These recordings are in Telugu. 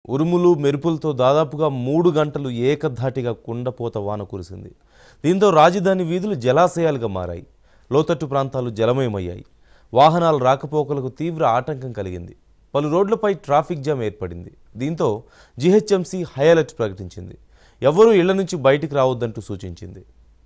ఉరుములు మెరుపులతో దాదాపుగా మూడు గంటలు ఏకధాటిగా కుండపోత వాన కురిసింది దీంతో రాజధాని వీధులు జలాశయాలుగా మారాయి లోతట్టు ప్రాంతాలు జలమయమయ్యాయి వాహనాల రాకపోకలకు తీవ్ర ఆటంకం కలిగింది పలు రోడ్లపై ట్రాఫిక్ జామ్ ఏర్పడింది దీంతో జీహెచ్ఎంసీ హై అలర్ట్ ప్రకటించింది ఎవరూ ఇళ్ల నుంచి బయటికి రావద్దంటూ సూచించింది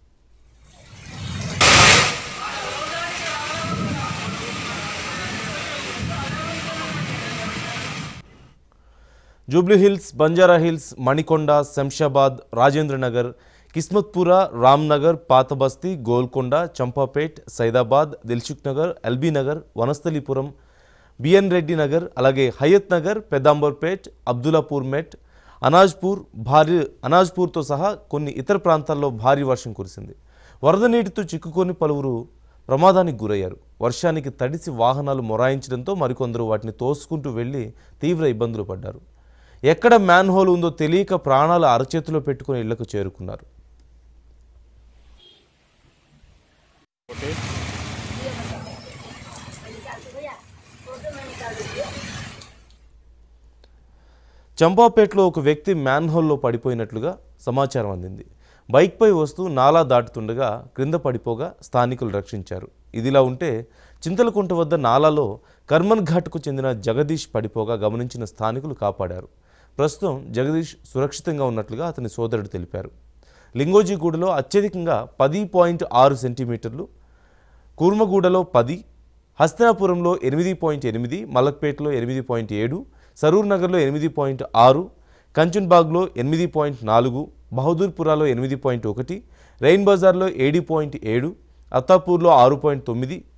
జూబ్లీ హిల్స్ బంజారా హిల్స్ మణికొండ శంషాబాద్ రాజేంద్ర నగర్ కిస్మత్పుర రామ్నగర్ పాతబస్తీ గోల్కొండ చంపాపేట్ సైదాబాద్ దిల్సుఖ్ నగర్ ఎల్బీ నగర్ వనస్థలీపురం బిఎన్ రెడ్డి నగర్ అలాగే హయత్ నగర్ పెదాంబర్పేట్ అబ్దుల్లాపూర్ మెట్ అనాజ్పూర్ భారీ అనాజ్పూర్తో సహా కొన్ని ఇతర ప్రాంతాల్లో భారీ వర్షం కురిసింది వరద నీటితో చిక్కుకొని పలువురు ప్రమాదానికి గురయ్యారు వర్షానికి తడిసి వాహనాలు మొరాయించడంతో మరికొందరు వాటిని తోసుకుంటూ వెళ్లి తీవ్ర ఇబ్బందులు పడ్డారు ఎక్కడ మ్యాన్ హోల్ ఉందో తెలియక ప్రాణాలు అరచేతిలో పెట్టుకుని ఇళ్లకు చేరుకున్నారు చంపాపేటలో ఒక వ్యక్తి మ్యాన్ హోల్లో పడిపోయినట్లుగా సమాచారం అందింది బైక్పై వస్తూ నాలా దాటుతుండగా క్రింద పడిపోగా స్థానికులు రక్షించారు ఇదిలా ఉంటే చింతలకుంట వద్ద నాలాలో కర్మన్ ఘాట్కు చెందిన జగదీష్ పడిపోగా గమనించిన స్థానికులు కాపాడారు ప్రస్తుతం జగదీష్ సురక్షితంగా ఉన్నట్లుగా అతని సోదరుడు తెలిపారు లింగోజిగూడలో అత్యధికంగా పది పాయింట్ ఆరు సెంటీమీటర్లు కూర్మగూడలో పది హస్తినాపురంలో ఎనిమిది పాయింట్ ఎనిమిది మలక్పేటలో ఎనిమిది పాయింట్ ఏడు సరూర్ నగర్లో ఎనిమిది పాయింట్ ఆరు కంచన్బాగ్లో ఎనిమిది పాయింట్ నాలుగు బహదూర్పురాలో ఎనిమిది పాయింట్ ఒకటి రెయిన్ బజార్లో ఏడు పాయింట్ ఏడు అత్తాపూర్లో ఆరు పాయింట్ తొమ్మిది